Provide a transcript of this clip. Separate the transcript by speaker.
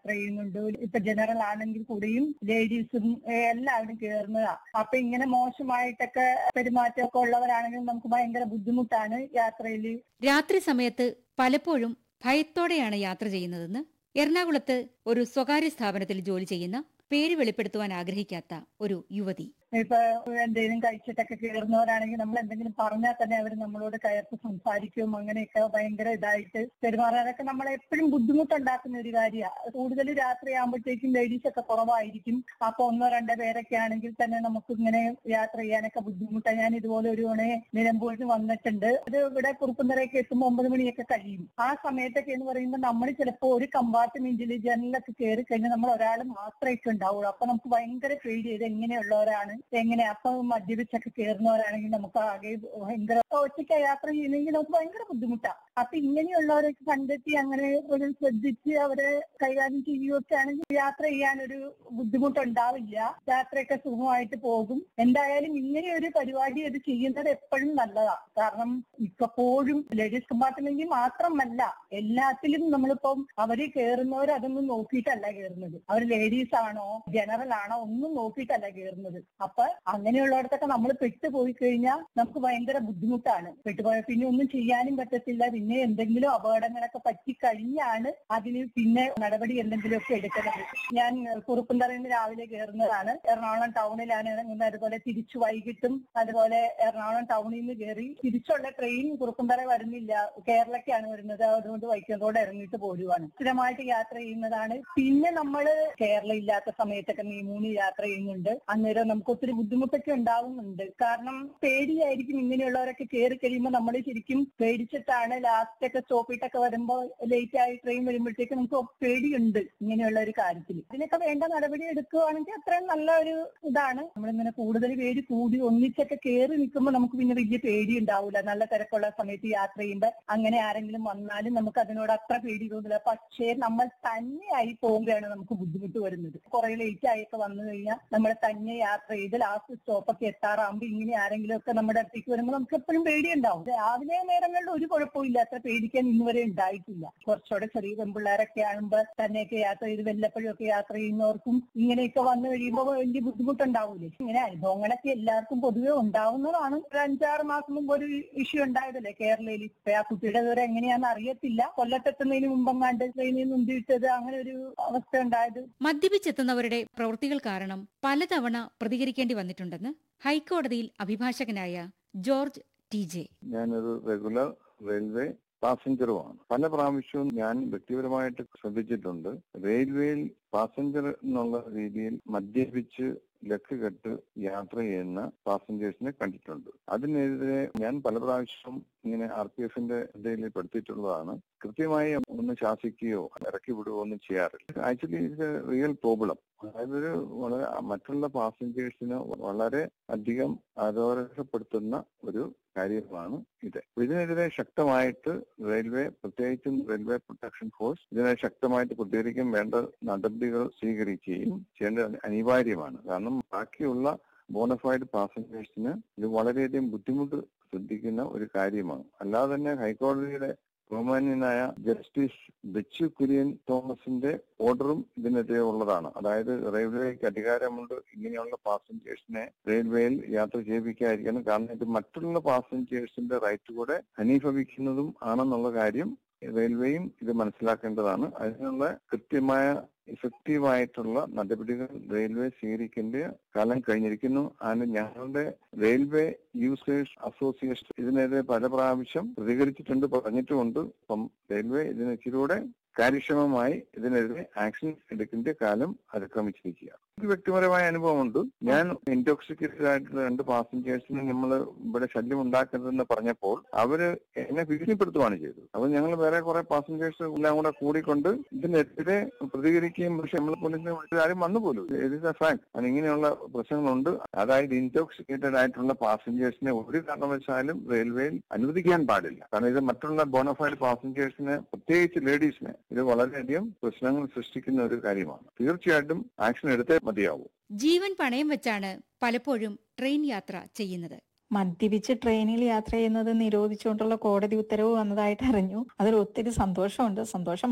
Speaker 1: ചെയ്യുന്നുണ്ട് ഇപ്പൊ ജനറൽ ആണെങ്കിൽ കൂടിയും ലേഡീസും എല്ലാവരും കയറുന്നതാ അപ്പൊ ഇങ്ങനെ മോശമായിട്ടൊക്കെ പെരുമാറ്റമൊക്കെ ഉള്ളവരാണെങ്കിൽ നമുക്ക് ഭയങ്കര ബുദ്ധിമുട്ടാണ് യാത്രയിൽ
Speaker 2: രാത്രി സമയത്ത് പലപ്പോഴും ഭയത്തോടെയാണ് യാത്ര ചെയ്യുന്നതെന്ന് എറണാകുളത്ത് ഒരു സ്വകാര്യ സ്ഥാപനത്തിൽ ജോലി ചെയ്യുന്ന പേര് വെളിപ്പെടുത്തുവാൻ ആഗ്രഹിക്കാത്ത ഒരു യുവതി
Speaker 1: ഇപ്പൊ എന്തെങ്കിലും കഴിച്ചിട്ടൊക്കെ കയറുന്നവരാണെങ്കിൽ നമ്മൾ എന്തെങ്കിലും പറഞ്ഞാൽ തന്നെ അവർ നമ്മളോട് കയർത്ത് സംസാരിക്കും അങ്ങനെയൊക്കെ ഭയങ്കര ഇതായിട്ട് പെരുമാറാനൊക്കെ നമ്മളെ എപ്പോഴും ബുദ്ധിമുട്ടുണ്ടാക്കുന്ന ഒരു കാര്യമാണ് കൂടുതൽ രാത്രി ആകുമ്പോഴത്തേക്കും ലേഡീസ് ഒക്കെ കുറവായിരിക്കും അപ്പൊ ഒന്നോ രണ്ടോ പേരൊക്കെ ആണെങ്കിൽ തന്നെ നമുക്ക് ഇങ്ങനെ യാത്ര ചെയ്യാനൊക്കെ ബുദ്ധിമുട്ടാണ് ഞാൻ ഇതുപോലെ ഒരു തവണ നിലമ്പൂരിന് വന്നിട്ടുണ്ട് അത് ഇവിടെ കുറുപ്പന്തറയൊക്കെ എത്തുമ്പോൾ ഒമ്പത് മണിയൊക്കെ കഴിയും ആ സമയത്തൊക്കെ എന്ന് പറയുമ്പോൾ നമ്മൾ ചിലപ്പോൾ ഒരു കമ്പാർട്ട്മെന്റിൽ ജനലൊക്കെ കയറി കഴിഞ്ഞാൽ നമ്മൾ ഒരാൾ മാത്രമേ ഒക്കെ ഉണ്ടാവുള്ളൂ അപ്പൊ നമുക്ക് ഭയങ്കര പേടി ഇത് എങ്ങനെയുള്ളവരാണ് എങ്ങനെ അപ്പൊ മദ്യപിച്ചൊക്കെ കയറുന്നവരാണെങ്കിൽ നമുക്ക് ആകെ ഭയങ്കര ഒറ്റയ്ക്ക് യാത്ര ചെയ്യുന്നെങ്കിൽ നമുക്ക് ഭയങ്കര ബുദ്ധിമുട്ടാണ് അപ്പൊ ഇങ്ങനെയുള്ളവരൊക്കെ കണ്ടെത്തി അങ്ങനെ ഒരു ശ്രദ്ധിച്ച് അവരെ കൈകാര്യം ചെയ്യുകയൊക്കെ ആണെങ്കിൽ യാത്ര ചെയ്യാനൊരു ബുദ്ധിമുട്ടുണ്ടാവില്ല യാത്രയൊക്കെ സുഖമായിട്ട് പോകും എന്തായാലും ഇങ്ങനെ ഒരു പരിപാടി അത് ചെയ്യുന്നത് എപ്പോഴും നല്ലതാണ് കാരണം മിക്കപ്പോഴും ലേഡീസ് കമ്പാർട്ട്മെന്റിൽ മാത്രമല്ല എല്ലാത്തിലും നമ്മളിപ്പം അവര് കയറുന്നവർ അതൊന്നും നോക്കിയിട്ടല്ല കയറുന്നത് അവർ ലേഡീസ് ആണോ ജനറൽ ആണോ ഒന്നും നോക്കിയിട്ടല്ല കയറുന്നത് അപ്പൊ അങ്ങനെയുള്ളിടത്തൊക്കെ നമ്മൾ പെട്ടുപോയി കഴിഞ്ഞാൽ നമുക്ക് ഭയങ്കര ബുദ്ധിമുട്ടാണ് പെട്ടുപോയ പിന്നെ ഒന്നും ചെയ്യാനും പറ്റത്തില്ല പിന്നെ എന്തെങ്കിലും അപകടങ്ങളൊക്കെ പറ്റിക്കഴിഞ്ഞാണ് അതിന് പിന്നെ നടപടി എന്തെങ്കിലുമൊക്കെ എടുക്കുന്നത് ഞാൻ കുറുപ്പന്തറയിൽ നിന്ന് രാവിലെ കയറുന്നതാണ് എറണാകുളം ടൗണിലാണ് ഇറങ്ങുന്നത് അതുപോലെ തിരിച്ചു വൈകിട്ടും അതുപോലെ എറണാകുളം ടൗണിൽ നിന്ന് കയറി തിരിച്ചുള്ള ട്രെയിൻ കുറുപ്പന്തറ വരുന്നില്ല കേരളക്കാണ് വരുന്നത് അതുകൊണ്ട് വൈക്കം റോഡ് ഇറങ്ങിയിട്ട് പോരുവാണ് സ്ഥിരമായിട്ട് യാത്ര ചെയ്യുന്നതാണ് പിന്നെ നമ്മൾ കേരളം ഇല്ലാത്ത സമയത്തൊക്കെ നീമൂന്ന് യാത്ര ചെയ്യുന്നുണ്ട് അന്നേരം നമുക്ക് ഒത്തിരി ബുദ്ധിമുട്ടൊക്കെ ഉണ്ടാവുന്നുണ്ട് കാരണം പേടിയായിരിക്കും ഇങ്ങനെയുള്ളവരൊക്കെ കയറി കഴിയുമ്പോൾ നമ്മൾ ശരിക്കും പേടിച്ചിട്ടാണ് ലാസ്റ്റ് ഒക്കെ സ്റ്റോപ്പിട്ടൊക്കെ വരുമ്പോൾ ലേറ്റ് ആയി ട്രെയിൻ വരുമ്പോഴത്തേക്ക് നമുക്ക് പേടിയുണ്ട് ഇങ്ങനെയുള്ള ഒരു കാര്യത്തിൽ ഇതിനൊക്കെ വേണ്ട നടപടി എടുക്കുകയാണെങ്കിൽ അത്രയും നല്ല ഒരു ഇതാണ് നമ്മളിങ്ങനെ കൂടുതൽ പേര് കൂടി ഒന്നിച്ചൊക്കെ കയറി നിൽക്കുമ്പോൾ നമുക്ക് പിന്നെ വലിയ പേടി ഉണ്ടാവില്ല നല്ല തിരക്കുള്ള സമയത്ത് യാത്ര ചെയ്യുമ്പോൾ അങ്ങനെ ആരെങ്കിലും വന്നാലും നമുക്ക് അതിനോട് അത്ര പേടി തോന്നില്ല പക്ഷേ നമ്മൾ തന്നെയായി പോകുകയാണ് നമുക്ക് ബുദ്ധിമുട്ട് വരുന്നത് കുറെ ലേറ്റ് ആയൊക്കെ വന്നു കഴിഞ്ഞാൽ നമ്മൾ തന്നെ യാത്ര ചെയ്ത് ലാസ്റ്റ് സ്റ്റോപ്പൊക്കെ എത്താറാകുമ്പോൾ ഇങ്ങനെ ആരെങ്കിലും ഒക്കെ നമ്മുടെ അടുത്തേക്ക് വരുമ്പോൾ നമുക്ക് എപ്പോഴും പേടിയുണ്ടാവും രാവിലെ നേരങ്ങളിൽ ഒരു കുഴപ്പമില്ല അത്ര പേടിക്കാൻ ഇന്നുവരെ ഉണ്ടായിട്ടില്ല കുറച്ചുകൂടെ ചെറിയ പെൺപിള്ളേരൊക്കെ ആകുമ്പോൾ തന്നെയൊക്കെ യാത്ര ചെയ്ത് വല്ലപ്പോഴും ഒക്കെ യാത്ര ചെയ്യുന്നവർക്കും ഇങ്ങനെയൊക്കെ വന്നു കഴിയുമ്പോൾ വലിയ ബുദ്ധിമുട്ടുണ്ടാവൂലേ ഇങ്ങനെ അനുഭവങ്ങളൊക്കെ എല്ലാവർക്കും പൊതുവെ ഉണ്ടാവുന്നതാണ് ഒരു അഞ്ചാറ് മാസം മുമ്പ് ഒരു ഇഷ്യൂ ഉണ്ടായതല്ലേ കേരളയിൽ ഇപ്പൊ ആ കുട്ടിയുടെ ദൂരം എങ്ങനെയാണെന്ന് അറിയത്തില്ല കൊല്ലത്തെത്തുന്നതിന് മുമ്പെങ്ങാണ്ട് ട്രെയിനിൽ മുന്തിയിട്ടത് അങ്ങനെ ഒരു അവസ്ഥ ഉണ്ടായത്
Speaker 2: മദ്യപിച്ചെത്തുന്നവരുടെ പ്രവൃത്തികൾ കാരണം പലതവണ പ്രതികരിക്കേണ്ടി വന്നിട്ടുണ്ടെന്ന് ഹൈക്കോടതിയിൽ അഭിഭാഷകനായ ജോർജ് ടി ജെ
Speaker 3: ഞാനൊരു റെഗുലർ റെയിൽവേ പാസഞ്ചറുമാണ് പല പ്രാവശ്യവും ഞാൻ വ്യക്തിപരമായിട്ട് ശ്രദ്ധിച്ചിട്ടുണ്ട് റെയിൽവേയിൽ പാസഞ്ചർ എന്നുള്ള രീതിയിൽ മദ്യപിച്ച് ലക്ക് കെട്ട് യാത്ര ചെയ്യുന്ന പാസഞ്ചേഴ്സിനെ കണ്ടിട്ടുണ്ട് അതിനെതിരെ ഞാൻ പല പ്രാവശ്യം ഇങ്ങനെ ആർ പി എഫിന്റെ ഇടയിൽ പെടുത്തിയിട്ടുള്ളതാണ് കൃത്യമായി ഒന്ന് ശാസിക്കുകയോ ഇറക്കി വിടുകയോ ഒന്നും ചെയ്യാറില്ല ആക്ച്വലി ഇത് റിയൽ പ്രോബ്ലം അതായത് ഒരു വളരെ മറ്റുള്ള പാസഞ്ചേഴ്സിന് വളരെ അധികം അരോരപ്പെടുത്തുന്ന ഒരു കാര്യമാണ് ഇത് ഇതിനെതിരെ ശക്തമായിട്ട് റെയിൽവേ പ്രത്യേകിച്ചും റെയിൽവേ പ്രൊട്ടക്ഷൻ ഫോഴ്സ് ഇതിനെ ശക്തമായിട്ട് പ്രതികരിക്കും വേണ്ട നടപടികൾ സ്വീകരിക്കുകയും ചെയ്യേണ്ടത് അനിവാര്യമാണ് കാരണം ബാക്കിയുള്ള ബോണഫൈഡ് പാസഞ്ചേഴ്സിന് ഇത് വളരെയധികം ബുദ്ധിമുട്ട് ശ്രദ്ധിക്കുന്ന ഒരു കാര്യമാണ് അല്ലാതെ തന്നെ ഹൈക്കോടതിയുടെ ബഹുമാന്യനായ ജസ്റ്റിസ് ബെച്ചു കുര്യൻ തോമസിന്റെ ഓർഡറും ഇതിനെതിരെ ഉള്ളതാണ് അതായത് റെയിൽവേക്ക് അധികാരമുണ്ട് ഇങ്ങനെയുള്ള പാസഞ്ചേഴ്സിനെ റെയിൽവേയിൽ യാത്ര ചെയ്യിപ്പിക്കാതിരിക്കണം കാരണം ഇത് മറ്റുള്ള പാസഞ്ചേഴ്സിന്റെ റൈറ്റ് കൂടെ അനീഭവിക്കുന്നതും ആണെന്നുള്ള കാര്യം റെയിൽവേയും ഇത് മനസ്സിലാക്കേണ്ടതാണ് അതിനുള്ള കൃത്യമായ ഇഫക്റ്റീവായിട്ടുള്ള നടപടികൾ റെയിൽവേ സ്വീകരിക്കേണ്ട കാലം കഴിഞ്ഞിരിക്കുന്നു അതിന് ഞങ്ങളുടെ റെയിൽവേ യൂസേഴ്സ് അസോസിയേഷൻ ഇതിനെതിരെ പല പ്രാവശ്യം പ്രതികരിച്ചിട്ടുണ്ട് പറഞ്ഞിട്ടുമുണ്ട് അപ്പം റെയിൽവേ ഇതിന് ഇച്ചിരൂടെ കാര്യക്ഷമമായി ഇതിനെതിരെ ആക്ഷൻ എടുക്കേണ്ട കാലം അതിക്രമിച്ചിരിക്കുക എനിക്ക് വ്യക്തിപരമായ അനുഭവമുണ്ട് ഞാൻ ഇൻടോക്സിക്കേറ്റഡ് ആയിട്ടുള്ള രണ്ട് പാസഞ്ചേഴ്സിന് നമ്മൾ ഇവിടെ ശല്യം ഉണ്ടാക്കരുതെന്ന് പറഞ്ഞപ്പോൾ അവര് എന്നെ ഭീഷണിപ്പെടുത്തുകയാണ് ചെയ്തത് അപ്പൊ ഞങ്ങൾ വേറെ കുറെ പാസഞ്ചേഴ്സ് എല്ലാം കൂടെ കൂടിക്കൊണ്ട് ഇതിനെതിരെ പ്രതികരിക്കുകയും പക്ഷെ നമ്മൾ പോലീസിനെ വിളിച്ചിട്ട് ആരും വന്നു പോലും ഇറ്റ് ഇസ് എ ഫാക്ട് അത് ഇങ്ങനെയുള്ള പ്രശ്നങ്ങളുണ്ട് അതായത് ഇൻടോക്സിക്കേറ്റഡ് ആയിട്ടുള്ള പാസഞ്ചേഴ്സിനെ ഒരു കാരണവശാലും റെയിൽവേയിൽ അനുവദിക്കാൻ പാടില്ല കാരണം ഇത് മറ്റുള്ള ബോണഫൈഡ് പാസഞ്ചേഴ്സിനെ പ്രത്യേകിച്ച് ലേഡീസിനെ ഇത് വളരെയധികം പ്രശ്നങ്ങൾ സൃഷ്ടിക്കുന്ന ഒരു കാര്യമാണ് തീർച്ചയായിട്ടും ആക്ഷൻ എടുത്തേ മതിയാവൂ
Speaker 2: ജീവൻ പണയം വെച്ചാണ് പലപ്പോഴും ട്രെയിൻ യാത്ര ചെയ്യുന്നത്
Speaker 4: മദ്യപിച്ച് ട്രെയിനിൽ യാത്ര ചെയ്യുന്നത് നിരോധിച്ചുകൊണ്ടുള്ള കോടതി ഉത്തരവ് വന്നതായിട്ട് അറിഞ്ഞു അതിൽ ഒത്തിരി സന്തോഷമുണ്ട് സന്തോഷം